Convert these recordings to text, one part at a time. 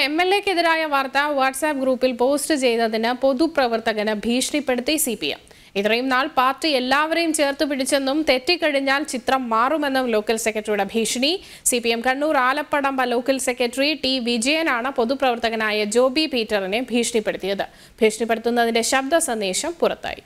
M L എക്കെതിരായ വാർത്ത WhatsApp ഗ്രൂപ്പിൽ post ചെയ്തതിന് പൊതുപ്രവർത്തകന് ഭീഷണിപ്പെടുത്തി സി പി എം ഇത്രയും നാൾ പാർട്ടി എല്ലാവരെയും ചേർത്ത് പിടിച്ചെന്നും തെറ്റിക്കഴിഞ്ഞാൽ ചിത്രം മാറുമെന്നും ലോക്കൽ സെക്രട്ടറിയുടെ ഭീഷണി C P M Kannur Alappadamba local secretary T വിജയനാണ് പൊതുപ്രവർത്തകനായ ജോബി പീറ്ററിനെ ഭീഷണിപ്പെടുത്തിയത് ഭീഷണിപ്പെടുത്തുന്നതിന്റെ ശബ്ദ സന്ദേശം പുറത്തായി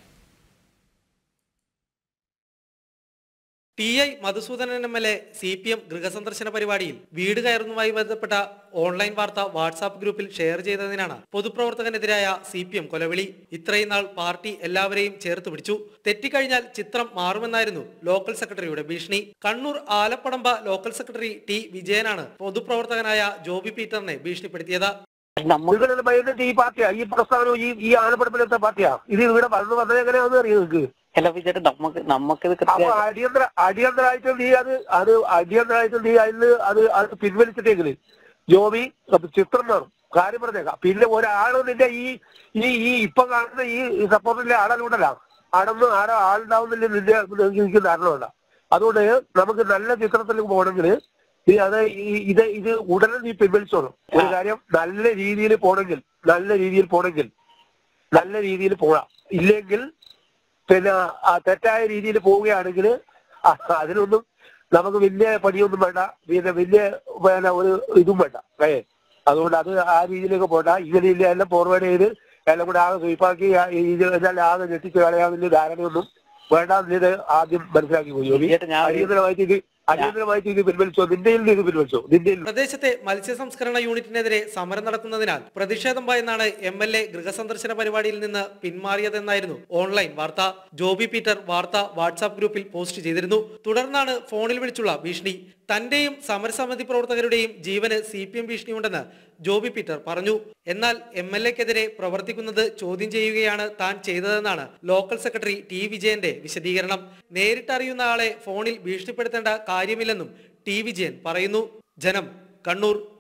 T I Madhusoodanan M L A C P M ഗൃഹസന്ദർശന പരിപാടിയിൽ വീട് കയറുന്നതുമായി ബന്ധപ്പെട്ട ഓൺലൈൻ വാർത്ത വാട്സാപ്പ് ഗ്രൂപ്പിൽ ഷെയർ ചെയ്തതിനാണ് പൊതുപ്രവർത്തകനെതിരായ സി പി എം കൊലവിളി ഇത്രയും നാൾ പാർട്ടി എല്ലാവരെയും ചേർത്ത് പിടിച്ചു തെറ്റിക്കഴിഞ്ഞാൽ ചിത്രം മാറുമെന്നായിരുന്നു ലോക്കൽ സെക്രട്ടറിയുടെ ഭീഷണി Kannur Alappadamba local secretary T വിജയനാണ് പൊതുപ്രവർത്തകനായ ജോബി പീറ്ററിനെ ഭീഷണിപ്പെടുത്തിയത് നിങ്ങളുടെ മൈൻഡ് ഈ പാർട്ടിയാ ഈ പ്രസ്താവന ഈ ഈ ആലപ്പുഴപ്പിലത്തെ പാർട്ടിയാ ഇത് ഇവിടെ വളർന്നു വന്നത് എങ്ങനെയാണെന്ന് അറിയാം നിങ്ങൾക്ക് അല്ല വിചാരം നമുക്ക് നമുക്കിത് അപ്പൊ കൃത്യം അടിയന്തര അടിയന്തരായിട്ട് നീ അത് അത് അടിയന്തരായിട്ട് നീ അതിന് അത് അത് പിൻവലിച്ചിട്ടെങ്കിൽ ജോബി അപ്പൊ ചിത്രം മാറും കാര്യം പറഞ്ഞേക്കാം പിന്നെ ഒരാള് നിന്റെ ഈ ഈ ഈ ഇപ്പൊ കാണുന്ന ഈ സപ്പോർട്ടിലെ ആളല്ലുണ്ടല്ല ആടൊന്നും ആടെ ആളുണ്ടാവുന്നില്ല നിന്റെ എനിക്ക് ധാരണമല്ല അതുകൊണ്ട് നമുക്ക് നല്ല ചിത്രത്തിലേക്ക് പോകണമെങ്കിൽ നീ അത് ഈ- ഇത് ഇത് ഉടനെ നീ പിൻവലിച്ചോളും ഒരു കാര്യം നല്ല രീതിയിൽ പോണെങ്കിൽ നല്ല രീതിയിൽ പോണെങ്കിൽ നല്ല രീതിയിൽ പോകാം ഇല്ലെങ്കിൽ പിന്നെ ആ തെറ്റായ രീതിയിൽ പോവുകയാണെങ്കിൽ അതിനൊന്നും നമുക്ക് വലിയ പണിയൊന്നും വേണ്ട പിന്നെ വലിയ പിന്നെ ഒരു ഇതും വേണ്ട ഏ അതുകൊണ്ട് അത് ആ രീതിയിലേക്ക് പോണ്ട ഇങ്ങനെ ഇല്ല എല്ലാം ഫോർവേഡ് ചെയ്ത് എല്ലാം കൂടെ ആകെ സ്വീപ്പാക്കി ആ ഇത് എല്ലാം ആകെ ഞെട്ടിച്ച് കളയാവുന്ന ധാരണയൊന്നും വേണ്ട ഇത് ആദ്യം മനസ്സിലാക്കി പോയി ജോലി. ചേട്ടാ, ഞാൻ ഒരു- അടിയന്തരമായിട്ട് ഇത് അടിയന്തരമായിട്ട് ഇത് പിൻവലിച്ചോ നിന്റെ നിന്ന് ഇത് പിൻവലിച്ചോ നിന്റെ പ്രദേശത്തെ മത്സ്യ സംസ്കരണ യൂണിറ്റിനെതിരെ സമരം നടക്കുന്നതിനാൽ പ്രതിഷേധം ഭയന്നാണ് എം എൽ എ ഗൃഹസന്ദർശന പരിപാടിയിൽ നിന്ന് പിന്മാറിയതെന്നായിരുന്നു ഓൺലൈൻ വാർത്ത ജോബി പീറ്റർ വാർത്ത വാട്സാപ്പ് ഗ്രൂപ്പിൽ പോസ്റ്റ് ചെയ്തിരുന്നു തുടർന്നാണ് ഫോണിൽ വിളിച്ചുള്ള ഭീഷണി തന്റെയും സമരസമിതി പ്രവർത്തകരുടെയും ജീവന് സി പി എം ഭീഷണിയുണ്ടെന്ന് ജോബി പീറ്റർ പറഞ്ഞു എന്നാൽ എം എൽ എക്കെതിരെ പ്രവർത്തിക്കുന്നത് ചോദ്യം ചെയ്യുകയാണ് താൻ ചെയ്തതെന്നാണ് ലോക്കൽ സെക്രട്ടറി ടി വിജയന്റെ വിശദീകരണം നേരിട്ടറിയുന്ന ആളെ ഫോണിൽ ഭീഷണിപ്പെടുത്തേണ്ട കാര്യമില്ലെന്നും ടി വിജയൻ പറയുന്നു ജനം കണ്ണൂർ